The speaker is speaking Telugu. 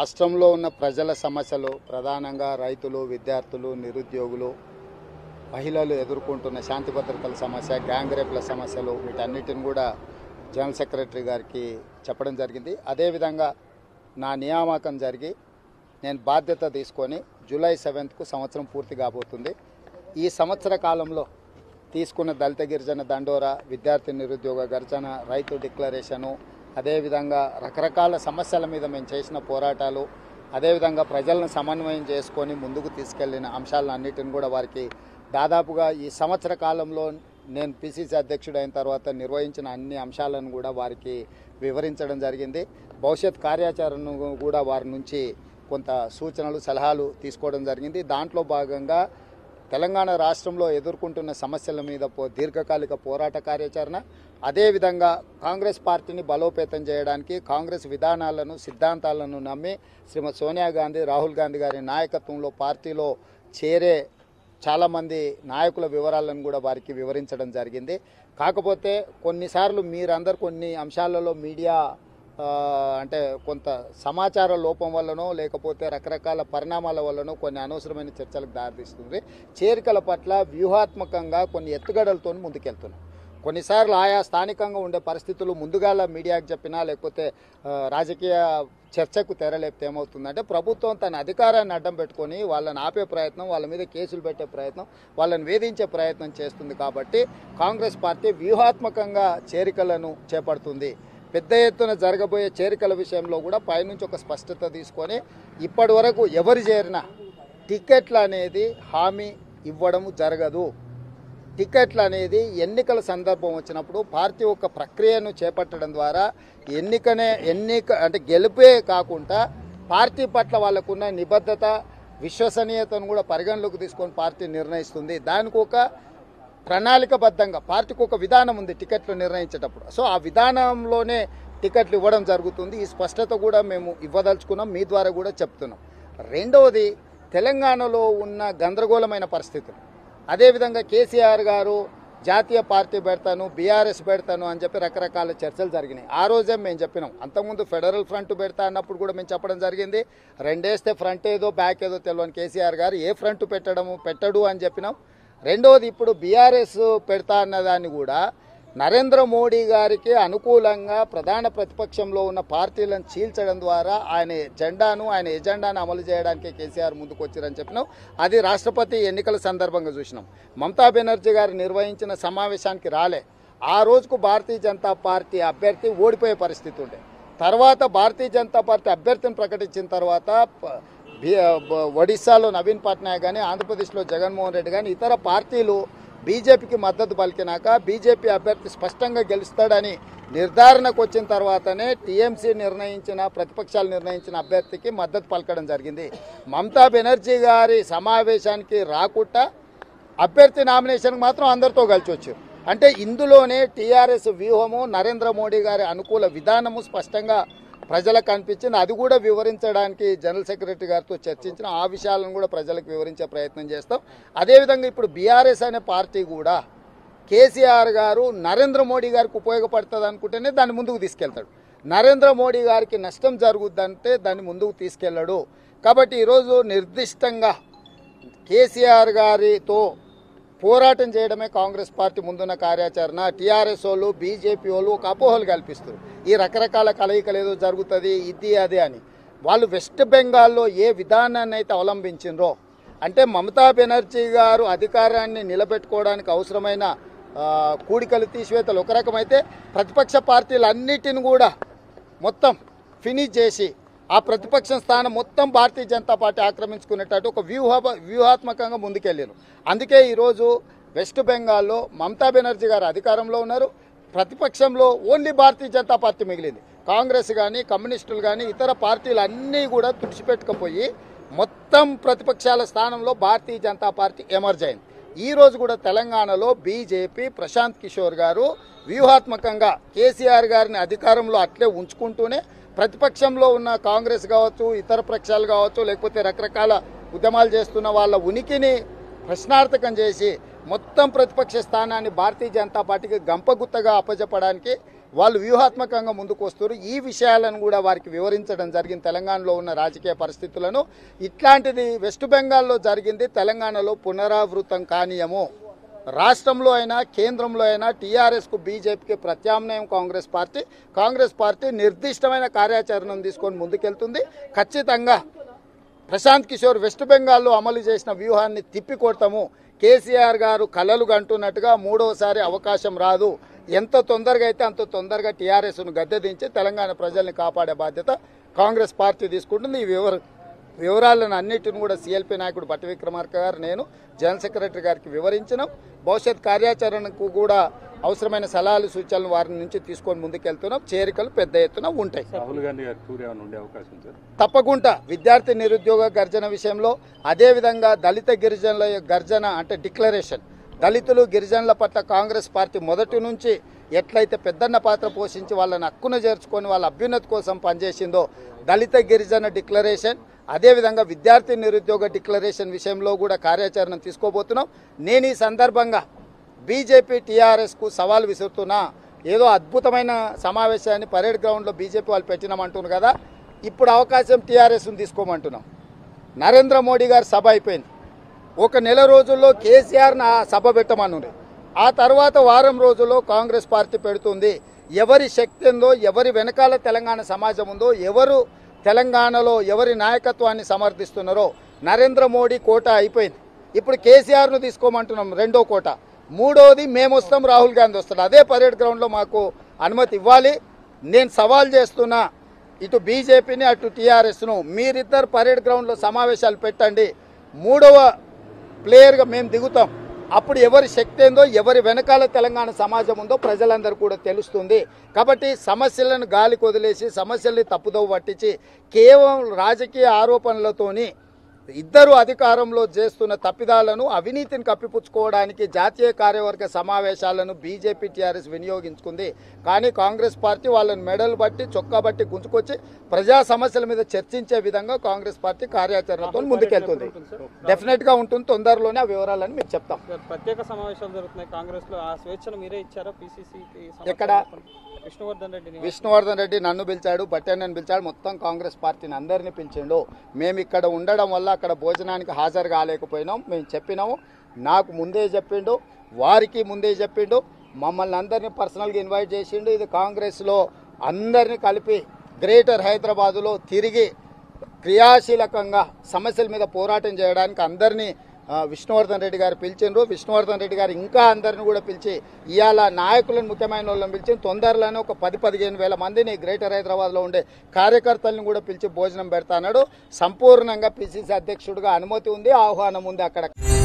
రాష్ట్రంలో ఉన్న ప్రజల సమస్యలు ప్రధానంగా రైతులు విద్యార్థులు నిరుద్యోగులు మహిళలు ఎదుర్కొంటున్న శాంతి భద్రతల సమస్య గ్యాంగ్ రేపుల సమస్యలు వీటన్నిటిని కూడా జనరల్ సెక్రటరీ గారికి చెప్పడం జరిగింది అదేవిధంగా నా నియామకం జరిగి నేను బాధ్యత తీసుకొని జూలై సెవెంత్కు సంవత్సరం పూర్తి కాబోతుంది ఈ సంవత్సర కాలంలో తీసుకున్న దళిత గిరిజన దండోరా విద్యార్థి నిరుద్యోగ గర్జన రైతు డిక్లరేషను అదేవిధంగా రకరకాల సమస్యల మీద మేము చేసిన పోరాటాలు అదేవిధంగా ప్రజలను సమన్వయం చేసుకొని ముందుకు తీసుకెళ్లిన అంశాలన్నిటిని కూడా వారికి దాదాపుగా ఈ సంవత్సర కాలంలో నేను పిసిసి అధ్యక్షుడు అయిన తర్వాత నిర్వహించిన అన్ని అంశాలను కూడా వారికి వివరించడం జరిగింది భవిష్యత్ కార్యాచరణను కూడా వారి నుంచి కొంత సూచనలు సలహాలు తీసుకోవడం జరిగింది దాంట్లో భాగంగా తెలంగాణ రాష్ట్రంలో ఎదుర్కొంటున్న సమస్యల మీద పో దీర్ఘకాలిక పోరాట కార్యాచరణ అదేవిధంగా కాంగ్రెస్ పార్టీని బలోపేతం చేయడానికి కాంగ్రెస్ విధానాలను సిద్ధాంతాలను నమ్మి శ్రీమతి సోనియా గాంధీ రాహుల్ గాంధీ గారి నాయకత్వంలో పార్టీలో చేరే చాలామంది నాయకుల వివరాలను కూడా వారికి వివరించడం జరిగింది కాకపోతే కొన్నిసార్లు మీరందరు కొన్ని అంశాలలో మీడియా ఆ, అంటే కొంత సమాచార లోపం వల్లనో లేకపోతే రకరకాల పరిణామాల వల్లనో కొన్ని అనవసరమైన చర్చలకు దారితీస్తుంది చేరికల పట్ల వ్యూహాత్మకంగా కొన్ని ఎత్తుగడలతో ముందుకెళ్తున్నాం కొన్నిసార్లు ఆయా స్థానికంగా ఉండే పరిస్థితులు ముందుగాల మీడియాకు చెప్పినా లేకపోతే ఆ, రాజకీయ చర్చకు తెరలేపితే ఏమవుతుందంటే ప్రభుత్వం తన అధికారాన్ని అడ్డం పెట్టుకొని వాళ్ళని ఆపే ప్రయత్నం వాళ్ళ మీద కేసులు పెట్టే ప్రయత్నం వాళ్ళని వేధించే ప్రయత్నం చేస్తుంది కాబట్టి కాంగ్రెస్ పార్టీ వ్యూహాత్మకంగా చేరికలను చేపడుతుంది పెద్ద ఎత్తున జరగబోయే చేరికల విషయంలో కూడా పైనుంచి ఒక స్పష్టత తీసుకొని ఇప్పటి వరకు ఎవరు చేరినా టికెట్లు అనేది హామీ ఇవ్వడం జరగదు టికెట్లు అనేది ఎన్నికల సందర్భం వచ్చినప్పుడు పార్టీ ఒక ప్రక్రియను చేపట్టడం ద్వారా ఎన్నికనే ఎన్నిక అంటే గెలుపే కాకుండా పార్టీ పట్ల వాళ్ళకున్న నిబద్ధత విశ్వసనీయతను కూడా పరిగణలోకి తీసుకొని పార్టీ నిర్ణయిస్తుంది దానికి ఒక ప్రణాళికబద్ధంగా పార్టీకి ఒక విధానం ఉంది టికెట్లు నిర్ణయించేటప్పుడు సో ఆ విధానంలోనే టికెట్లు ఇవ్వడం జరుగుతుంది ఈ స్పష్టత కూడా మేము ఇవ్వదలుచుకున్నాం మీ ద్వారా కూడా చెప్తున్నాం రెండవది తెలంగాణలో ఉన్న గందరగోళమైన పరిస్థితులు అదేవిధంగా కేసీఆర్ గారు జాతీయ పార్టీ పెడతాను బీఆర్ఎస్ పెడతాను అని చెప్పి రకరకాల చర్చలు జరిగినాయి ఆ రోజే మేము చెప్పినాం అంతకుముందు ఫెడరల్ ఫ్రంట్ పెడతా అన్నప్పుడు కూడా మేము చెప్పడం జరిగింది రెండేస్తే ఫ్రంట్ ఏదో బ్యాక్ ఏదో తెలియని కేసీఆర్ గారు ఏ ఫ్రంట్ పెట్టడము పెట్టడు అని చెప్పినాం రెండవది ఇప్పుడు బీఆర్ఎస్ పెడతా అన్నదాన్ని కూడా నరేంద్ర మోడీ గారికి అనుకూలంగా ప్రధాన ప్రతిపక్షంలో ఉన్న పార్టీలను చీల్చడం ద్వారా ఆయన జెండాను ఆయన ఎజెండాను అమలు చేయడానికి కేసీఆర్ ముందుకు వచ్చారని చెప్పినాం అది రాష్ట్రపతి ఎన్నికల సందర్భంగా చూసినాం మమతా బెనర్జీ గారు నిర్వహించిన సమావేశానికి రాలే ఆ రోజుకు భారతీయ జనతా పార్టీ అభ్యర్థి ఓడిపోయే పరిస్థితి ఉండే తర్వాత భారతీయ జనతా పార్టీ అభ్యర్థిని ప్రకటించిన తర్వాత ప- బి- బ- ఒడిశాలో నవీన్ పట్నాయక్ కానీ ఆంధ్రప్రదేశ్లో జగన్మోహన్ రెడ్డి కానీ ఇతర పార్టీలు బీజేపీకి మద్దతు పలికినాక బీజేపీ అభ్యర్థి స్పష్టంగా గెలుస్తాడని నిర్ధారణకు వచ్చిన తర్వాతనే టీఎంసీ నిర్ణయించిన ప్రతిపక్షాలు నిర్ణయించిన అభ్యర్థికి మద్దతు పలకడం జరిగింది మమతా బెనర్జీ గారి సమావేశానికి రాకుండా అభ్యర్థి నామినేషన్కి మాత్రం అందరితో కలిసి వచ్చారు అంటే ఇందులోనే టీఆర్ఎస్ వ్యూహము నరేంద్ర మోడీ గారి అనుకూల విధానము స్పష్టంగా ప్రజలకు కనిపించింది అది కూడా వివరించడానికి జనరల్ సెక్రటరీ గారితో చర్చించిన ఆ విషయాలను కూడా ప్రజలకు వివరించే ప్రయత్నం చేస్తాం అదేవిధంగా ఇప్పుడు బీఆర్ఎస్ అనే పార్టీ కూడా కేసీఆర్ గారు నరేంద్ర మోడీ గారికి ఉపయోగపడుతుంది అనుకుంటేనే దాన్ని ముందుకు తీసుకెళ్తాడు నరేంద్ర మోడీ గారికి నష్టం జరుగుద్దంటే దాన్ని ముందుకు తీసుకెళ్ళడు కాబట్టి ఈరోజు నిర్దిష్టంగా కేసీఆర్ గారితో పోరాటం చేయడమే కాంగ్రెస్ పార్టీ ముందున్న కార్యాచరణ టీఆర్ఎస్ వాళ్ళు బీజేపీ వాళ్ళు ఒక అపోహలు కల్పిస్తారు ఈ రకరకాల కలయికలు ఏదో జరుగుతుంది ఇది అది అని వాళ్ళు వెస్ట్ బెంగాల్లో ఏ విధానాన్ని అయితే అవలంబించిండ్రో అంటే మమతా బెనర్జీ గారు అధికారాన్ని నిలబెట్టుకోవడానికి అవసరమైన ఆ, కూడికలు తీసివేతలు ఒక రకమైతే ప్రతిపక్ష పార్టీలన్నిటిని కూడా మొత్తం ఫినిష్ చేసి ఆ ప్రతిపక్ష స్థానం మొత్తం భారతీయ జనతా పార్టీ ఆక్రమించుకునేటట్టు ఒక వ్యూహ వ్యూహాత్మకంగా ముందుకెళ్ళారు అందుకే ఈరోజు వెస్ట్ బెంగాల్లో మమతా బెనర్జీ గారు అధికారంలో ఉన్నారు ప్రతిపక్షంలో ఓన్లీ భారతీయ జనతా పార్టీ మిగిలింది కాంగ్రెస్ కానీ కమ్యూనిస్టులు కానీ ఇతర పార్టీలు అన్నీ కూడా తుడిచిపెట్టుకుపోయి మొత్తం ప్రతిపక్షాల స్థానంలో భారతీయ జనతా పార్టీ ఎమర్జ్ అయింది ఈ రోజు కూడా తెలంగాణలో బీజేపీ ప్రశాంత్ కిషోర్ గారు వ్యూహాత్మకంగా కేసీఆర్ గారిని అధికారంలో అట్లే ఉంచుకుంటూనే ప్రతిపక్షంలో ఉన్న కాంగ్రెస్ కావచ్చు ఇతర పక్షాలు కావచ్చు లేకపోతే రకరకాల ఉద్యమాలు చేస్తున్న వాళ్ళ ఉనికిని ప్రశ్నార్థకం చేసి మొత్తం ప్రతిపక్ష స్థానాన్ని భారతీయ జనతా పార్టీకి గంపగుత్తగా అప్పచెప్పడానికి వాళ్ళు వ్యూహాత్మకంగా ముందుకు వస్తారు ఈ విషయాలను కూడా వారికి వివరించడం జరిగింది తెలంగాణలో ఉన్న రాజకీయ పరిస్థితులను ఇట్లాంటిది వెస్ట్ బెంగాల్లో జరిగింది తెలంగాణలో పునరావృతం కానీయము రాష్ట్రంలో అయినా కేంద్రంలో అయినా టీఆర్ఎస్కు బీజేపీకి ప్రత్యామ్నాయం కాంగ్రెస్ పార్టీ కాంగ్రెస్ పార్టీ నిర్దిష్టమైన కార్యాచరణను తీసుకొని ముందుకెళ్తుంది ఖచ్చితంగా ప్రశాంత్ కిషోర్ వెస్ట్ బెంగాల్లో అమలు చేసిన వ్యూహాన్ని తిప్పికొడతాము కేసీఆర్ గారు కలలు కంటున్నట్టుగా మూడోసారి అవకాశం రాదు ఎంత తొందరగా అయితే అంత తొందరగా టీఆర్ఎస్ను గద్దెదించి తెలంగాణ ప్రజల్ని కాపాడే బాధ్యత కాంగ్రెస్ పార్టీ తీసుకుంటుంది ఈ వివర వివరాలను అన్నిటిని కూడా సిఎల్పి నాయకుడు భట్టి విక్రమార్క గారు నేను జనరల్ సెక్రటరీ గారికి వివరించినాం భవిష్యత్ కార్యాచరణకు కూడా అవసరమైన సలహాలు సూచనలు వారి నుంచి తీసుకొని ముందుకెళ్తున్నాం చేరికలు పెద్ద ఎత్తున ఉంటాయి రాహుల్ గాంధీ గారి టూర్ ఏమైనా ఉండే అవకాశం సార్ తప్పకుండా విద్యార్థి నిరుద్యోగ గర్జన విషయంలో అదేవిధంగా దళిత గిరిజనుల గర్జన అంటే డిక్లరేషన్ దళితులు గిరిజనుల పట్ల కాంగ్రెస్ పార్టీ మొదటి నుంచి ఎట్లయితే పెద్దన్న పాత్ర పోషించి వాళ్ళని హక్కున చేర్చుకొని వాళ్ళ అభ్యున్నతి కోసం పనిచేసిందో దళిత గిరిజన డిక్లరేషన్ అదేవిధంగా విద్యార్థి నిరుద్యోగ డిక్లరేషన్ విషయంలో కూడా కార్యాచరణ తీసుకోబోతున్నాం నేను ఈ సందర్భంగా బీజేపీ టీఆర్ఎస్కు సవాల్ విసురుతున్నా ఏదో అద్భుతమైన సమావేశాన్ని పరేడ్ గ్రౌండ్లో బీజేపీ వాళ్ళు పెట్టినామంటున్నారు కదా ఇప్పుడు అవకాశం టీఆర్ఎస్ను తీసుకోమంటున్నాం నరేంద్ర మోడీ గారి సభ అయిపోయింది ఒక నెల రోజుల్లో కేసీఆర్ నా సభ పెట్టమన్నారు ఆ తర్వాత వారం రోజుల్లో కాంగ్రెస్ పార్టీ పెడుతుంది ఎవరి శక్తి ఉందో ఎవరి వెనకాల తెలంగాణ సమాజం ఉందో ఎవరు తెలంగాణలో ఎవరి నాయకత్వాన్ని సమర్థిస్తున్నారో నరేంద్ర మోడీ కోట అయిపోయింది ఇప్పుడు కేసీఆర్ను తీసుకోమంటున్నాం రెండో కోట మూడోది మేము వస్తాం రాహుల్ గాంధీ వస్తాడు అదే పరేడ్ గ్రౌండ్లో మాకు అనుమతి ఇవ్వాలి నేను సవాల్ చేస్తున్నా ఇటు బీజేపీని అటు టీఆర్ఎస్ను మీరిద్దరు పరేడ్ గ్రౌండ్లో సమావేశాలు పెట్టండి మూడవ ప్లేయర్గా మేము దిగుతాం అప్పుడు ఎవరి శక్తి ఏందో ఎవరి వెనకాల తెలంగాణ సమాజం ఉందో ప్రజలందరూ కూడా తెలుస్తుంది కాబట్టి సమస్యలను గాలికి వదిలేసి సమస్యల్ని తప్పుదోవ పట్టించి కేవలం రాజకీయ ఆరోపణలతోని ఇద్దరు అధికారంలో చేస్తున్న తప్పిదాలను అవినీతిని కప్పిపుచ్చుకోవడానికి జాతీయ కార్యవర్గ సమావేశాలను బీజేపీ టీఆర్ఎస్ వినియోగించుకుంది కానీ కాంగ్రెస్ పార్టీ వాళ్ళని మెడల్ బట్టి చొక్కా బట్టి గుంజుకొచ్చి ప్రజా సమస్యల మీద చర్చించే విధంగా కాంగ్రెస్ పార్టీ కార్యాచరణతో ముందుకెళ్తుంది డెఫినెట్గా ఉంటుంది తొందరలోనే ఆ వివరాలను మీకు చెప్తాం సార్, ప్రత్యేక సమావేశాలు జరుగుతున్నాయి కాంగ్రెస్ లో ఆ స్వేచ్ఛను మీరే ఇచ్చారా పిసిసికి ఎక్కడ? విష్ణువర్ధన్ రెడ్డిని విష్ణువర్ధన్ రెడ్డి నన్ను పిలిచాడు బట్టన్నని పిలిచాడు మొత్తం కాంగ్రెస్ పార్టీని అందరినీ పిలిచిండు మేము ఇక్కడ ఉండడం వల్ల అక్కడ భోజనానికి హాజరు కాలేకపోయినాం మేము చెప్పినాము నాకు ముందే చెప్పిండు వారికి ముందే చెప్పిండు మమ్మల్ని అందరినీ పర్సనల్గా ఇన్వైట్ చేసిండు ఇది కాంగ్రెస్లో అందరినీ కలిపి గ్రేటర్ హైదరాబాదులో తిరిగి క్రియాశీలకంగా సమస్యల మీద పోరాటం చేయడానికి అందరినీ ఆ, విష్ణువర్ధన్ రెడ్డి గారు పిలిచిండ్రు విష్ణువర్ధన్ రెడ్డి గారు ఇంకా అందరిని కూడా పిలిచి ఇవాళ నాయకులను ముఖ్యమైన వాళ్ళని పిలిచి తొందరలోనే ఒక పది పదిహేను వేల మందిని గ్రేటర్ హైదరాబాద్లో ఉండే కార్యకర్తలను కూడా పిలిచి భోజనం పెడతాడు సంపూర్ణంగా పిసిసి అధ్యక్షుడిగా అనుమతి ఉంది ఆహ్వానం ఉంది అక్కడ